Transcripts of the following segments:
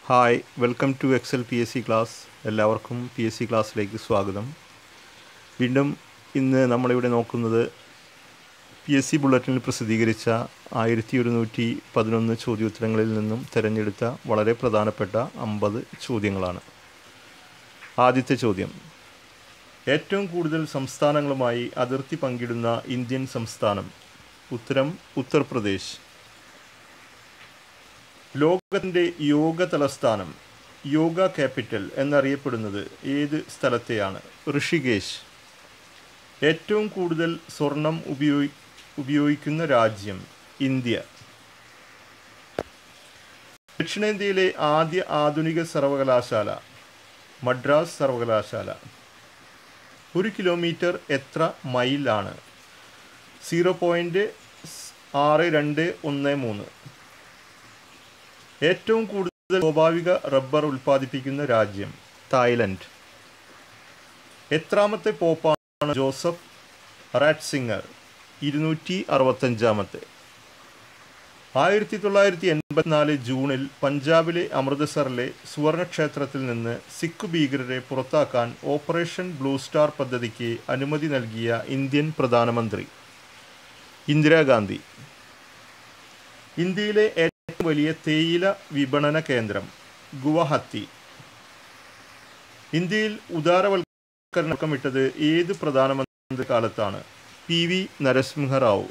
hi welcome to excel P S C class എല്ലാവർക്കും P S C ക്ലാസ്സിലേക്ക് സ്വാഗതം വീണ്ടും ഇന്ന് നമ്മളിവിടെ നോക്കുന്നത് പി എസ് സി ബുള്ളറ്റിനിൽ പ്രസിദ്ധീകരിച്ച ആയിരത്തി ഒരുന്നൂറ്റി പതിനൊന്ന് ചോദ്യോത്തരങ്ങളിൽ നിന്നും തിരഞ്ഞെടുത്ത വളരെ പ്രധാനപ്പെട്ട അമ്പത് ചോദ്യങ്ങളാണ് ആദ്യത്തെ ചോദ്യം ഏറ്റവും കൂടുതൽ സംസ്ഥാനങ്ങളുമായി അതിർത്തി പങ്കിടുന്ന ഇന്ത്യൻ സംസ്ഥാനം ഉത്തരം ഉത്തർപ്രദേശ് ലോകത്തിൻ്റെ യോഗ തലസ്ഥാനം യോഗ ക്യാപിറ്റൽ എന്നറിയപ്പെടുന്നത് ഏത് സ്ഥലത്തെയാണ് ഋഷികേശ് ഏറ്റവും കൂടുതൽ സ്വർണം ഉപയോഗി ഉപയോഗിക്കുന്ന രാജ്യം ഇന്ത്യ ദക്ഷിണേന്ത്യയിലെ ആദ്യ ആധുനിക സർവകലാശാല മദ്രാസ് സർവകലാശാല ഒരു കിലോമീറ്റർ എത്ര മൈലാണ് സീറോ പോയിൻറ്റ് ആറ് രണ്ട് ഒന്ന് മൂന്ന് ഏറ്റവും കൂടുതൽ സ്വാഭാവിക റബ്ബർ ഉൽപ്പാദിപ്പിക്കുന്ന രാജ്യം തായ്ലൻഡ് എത്രാമത്തെ പോപ്പാണ് ജോസഫ് റാറ്റ്സിംഗർ ഇരുന്നൂറ്റി അറുപത്തഞ്ചാമത്തെ ആയിരത്തി തൊള്ളായിരത്തി എൺപത്തിനാല് ജൂണിൽ പഞ്ചാബിലെ അമൃത്സറിലെ സുവർണക്ഷേത്രത്തിൽ നിന്ന് സിഖ് ഭീകരരെ പുറത്താക്കാൻ ഓപ്പറേഷൻ ബ്ലൂ സ്റ്റാർ പദ്ധതിക്ക് അനുമതി നൽകിയ ഇന്ത്യൻ പ്രധാനമന്ത്രി ഇന്ദിരാഗാന്ധി ഇന്ത്യയിലെ ഏറ്റവും വലിയ തേയില വിപണന കേന്ദ്രം ഗുവാഹത്തി ഇന്ത്യയിൽ ഉദാരവൽക്കരണമിട്ടത് ഏത് പ്രധാനമന്ത്രി കാലത്താണ് പി വി നരസിംഹറാവു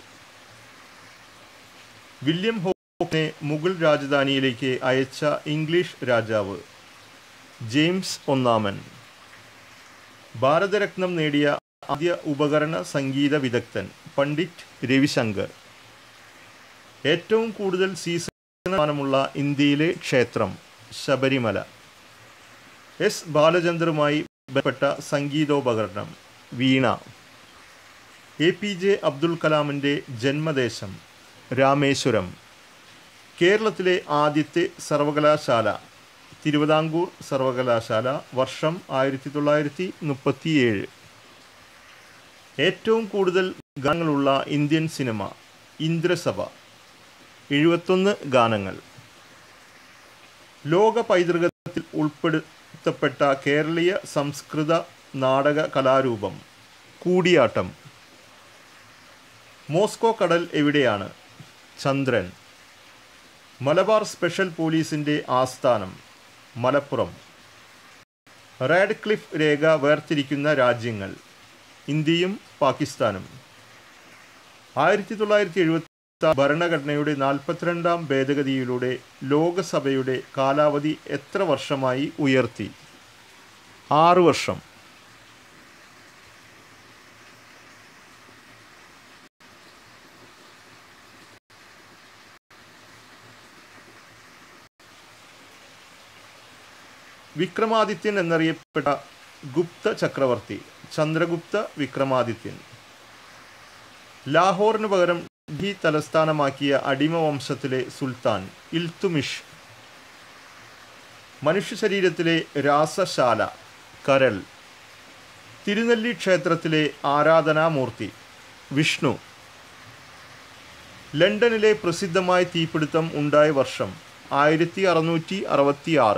വില്യം ഹോക്കിനെ മുഗൾ രാജധാനിയിലേക്ക് അയച്ച ഇംഗ്ലീഷ് രാജാവ് ജെയിംസ് ഒന്നാമൻ ഭാരതരത്നം നേടിയ ആദ്യ ഉപകരണ സംഗീത വിദഗ്ധൻ പണ്ഡിറ്റ് രവിശങ്കർ ഏറ്റവും കൂടുതൽ സീസണമുള്ള ഇന്ത്യയിലെ ക്ഷേത്രം ശബരിമല എസ് ബാലചന്ദ്രുമായി ബന്ധപ്പെട്ട സംഗീതോപകരണം veena A P J Abdul കലാമിൻ്റെ ജന്മദേശം രാമേശ്വരം കേരളത്തിലെ ആദ്യത്തെ സർവകലാശാല തിരുവിതാംകൂർ സർവകലാശാല വർഷം ആയിരത്തി തൊള്ളായിരത്തി മുപ്പത്തിയേഴ് ഏറ്റവും കൂടുതൽ ഗാനങ്ങളുള്ള ഇന്ത്യൻ സിനിമ ഇന്ദ്രസഭ എഴുപത്തൊന്ന് ഗാനങ്ങൾ ലോക പൈതൃകത്തിൽ ഉൾപ്പെടുത്തപ്പെട്ട കേരളീയ സംസ്കൃത നാടക കലാരൂപം കൂടിയാട്ടം മോസ്കോ കടൽ എവിടെയാണ് ചന്ദ്രൻ മലബാർ സ്പെഷ്യൽ പോലീസിൻ്റെ ആസ്ഥാനം മലപ്പുറം റാഡ് ക്ലിഫ് രേഖ വേർതിരിക്കുന്ന രാജ്യങ്ങൾ ഇന്ത്യയും പാകിസ്ഥാനും ആയിരത്തി തൊള്ളായിരത്തി എഴുപത്തി ഭരണഘടനയുടെ നാൽപ്പത്തിരണ്ടാം ഭേദഗതിയിലൂടെ ലോകസഭയുടെ കാലാവധി എത്ര വർഷമായി ഉയർത്തി ആറ് വർഷം വിക്രമാദിത്യൻ എന്നറിയപ്പെട്ട ഗുപ്ത ചക്രവർത്തി ചന്ദ്രഗുപ്ത വിക്രമാദിത്യൻ ലാഹോറിന് പകരം ഡൽഹി തലസ്ഥാനമാക്കിയ അടിമ വംശത്തിലെ സുൽത്താൻ ഇൽത്തുമിഷ് മനുഷ്യ ശരീരത്തിലെ രാസശാല കരൾ തിരുനെല്ലി ക്ഷേത്രത്തിലെ ആരാധനാമൂർത്തി വിഷ്ണു ലണ്ടനിലെ പ്രസിദ്ധമായ തീപിടുത്തം ഉണ്ടായ വർഷം ആയിരത്തി അറുന്നൂറ്റി അറുപത്തി ആറ്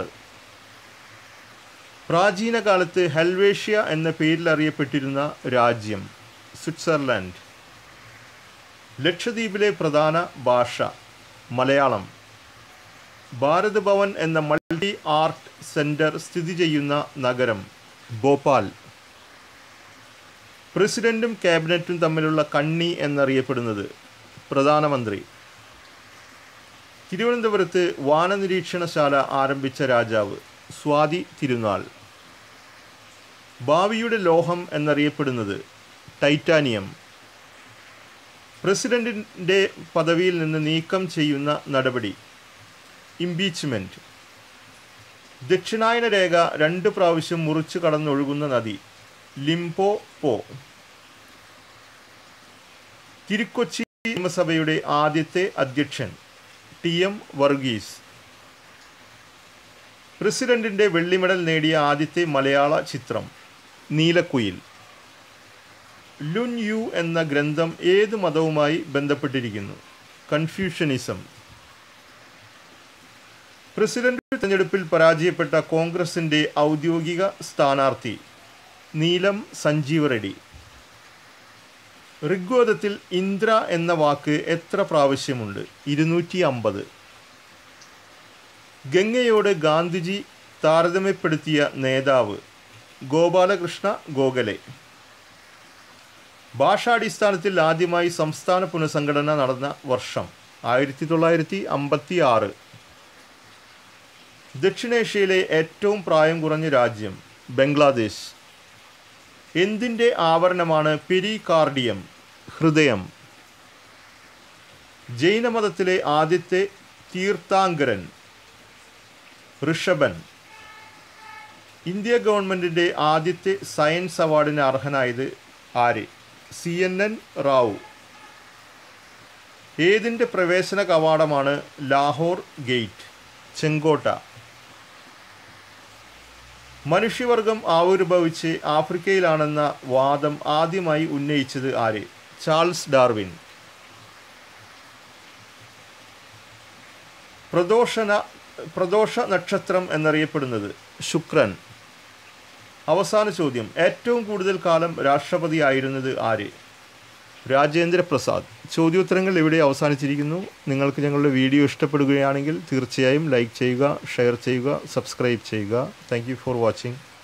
പ്രാചീന കാലത്ത് ഹെൽവേഷ്യ എന്ന പേരിൽ അറിയപ്പെട്ടിരുന്ന രാജ്യം സ്വിറ്റ്സർലാൻഡ് ലക്ഷദ്വീപിലെ പ്രധാന ഭാഷ മലയാളം ഭാരത് ഭവൻ എന്ന മൾട്ടി ആർട്ട് സെൻറ്റർ സ്ഥിതി ചെയ്യുന്ന നഗരം ഭോപ്പാൽ പ്രസിഡന്റും ക്യാബിനറ്റും തമ്മിലുള്ള കണ്ണി എന്നറിയപ്പെടുന്നത് പ്രധാനമന്ത്രി തിരുവനന്തപുരത്ത് വാനനിരീക്ഷണശാല ആരംഭിച്ച രാജാവ് സ്വാതി തിരുനാൾ ഭാവിയുടെ ലോഹം എന്നറിയപ്പെടുന്നത് ടൈറ്റാനിയം പ്രസിഡന്റിൻ്റെ പദവിയിൽ നിന്ന് നീക്കം ചെയ്യുന്ന നടപടി ഇംപീച്ച്മെൻറ്റ് ദക്ഷിണായന രേഖ രണ്ട് പ്രാവശ്യം മുറിച്ചു കടന്നൊഴുകുന്ന നദി ലിംപോ പോ തിരുക്കൊച്ചി നിയമസഭയുടെ ആദ്യത്തെ അധ്യക്ഷൻ ടി എം വർഗീസ് പ്രസിഡന്റിൻ്റെ വെള്ളി മെഡൽ നേടിയ ആദ്യത്തെ മലയാള ചിത്രം നീലക്കുയിൽ ലുൻ യു എന്ന ഗ്രന്ഥം ഏത് മതവുമായി ബന്ധപ്പെട്ടിരിക്കുന്നു കൺഫ്യൂഷനിസം പ്രസിഡന്റ് തെരഞ്ഞെടുപ്പിൽ പരാജയപ്പെട്ട കോൺഗ്രസിൻ്റെ ഔദ്യോഗിക സ്ഥാനാർത്ഥി നീലം സഞ്ജീവ് റെഡ്ഡി ഋഗ്വേദത്തിൽ ഇന്ദ്ര എന്ന വാക്ക് എത്ര പ്രാവശ്യമുണ്ട് ഇരുന്നൂറ്റി അമ്പത് ഗംഗയോട് ഗാന്ധിജി താരതമ്യപ്പെടുത്തിയ നേതാവ് ഗോപാലകൃഷ്ണ ഗോഖലെ ഭാഷാടിസ്ഥാനത്തിൽ ആദ്യമായി സംസ്ഥാന പുനഃസംഘടന നടന്ന വർഷം ആയിരത്തി തൊള്ളായിരത്തി അമ്പത്തി ആറ് ദക്ഷിണേഷ്യയിലെ ഏറ്റവും പ്രായം കുറഞ്ഞ രാജ്യം ബംഗ്ലാദേശ് എന്തിൻ്റെ ആവരണമാണ് പെരികാർഡിയം ഹൃദയം ജൈനമതത്തിലെ ആദ്യത്തെ തീർത്ഥാങ്കരൻ ഋഷഭൻ ഇന്ത്യ ഗവൺമെൻറ്റിൻ്റെ ആദ്യത്തെ സയൻസ് അവാർഡിന് അർഹനായത് ആര് സി എൻ എൻ റാവു ഏതിൻ്റെ പ്രവേശന കവാടമാണ് ലാഹോർ ഗേറ്റ് ചെങ്കോട്ട മനുഷ്യവർഗം ആവിർഭവിച്ച് ആഫ്രിക്കയിലാണെന്ന വാദം ആദ്യമായി ഉന്നയിച്ചത് ആര് ചാൾസ് ഡാർവിൻ പ്രദോഷന പ്രദോഷ നക്ഷത്രം എന്നറിയപ്പെടുന്നത് ശുക്രൻ അവസാന ചോദ്യം ഏറ്റവും കൂടുതൽ കാലം രാഷ്ട്രപതിയായിരുന്നത് ആര് രാജേന്ദ്ര പ്രസാദ് ചോദ്യോത്തരങ്ങൾ ഇവിടെ അവസാനിച്ചിരിക്കുന്നു നിങ്ങൾക്ക് ഞങ്ങളുടെ വീഡിയോ ഇഷ്ടപ്പെടുകയാണെങ്കിൽ തീർച്ചയായും ലൈക്ക് ചെയ്യുക ഷെയർ ചെയ്യുക സബ്സ്ക്രൈബ് ചെയ്യുക താങ്ക് ഫോർ വാച്ചിങ്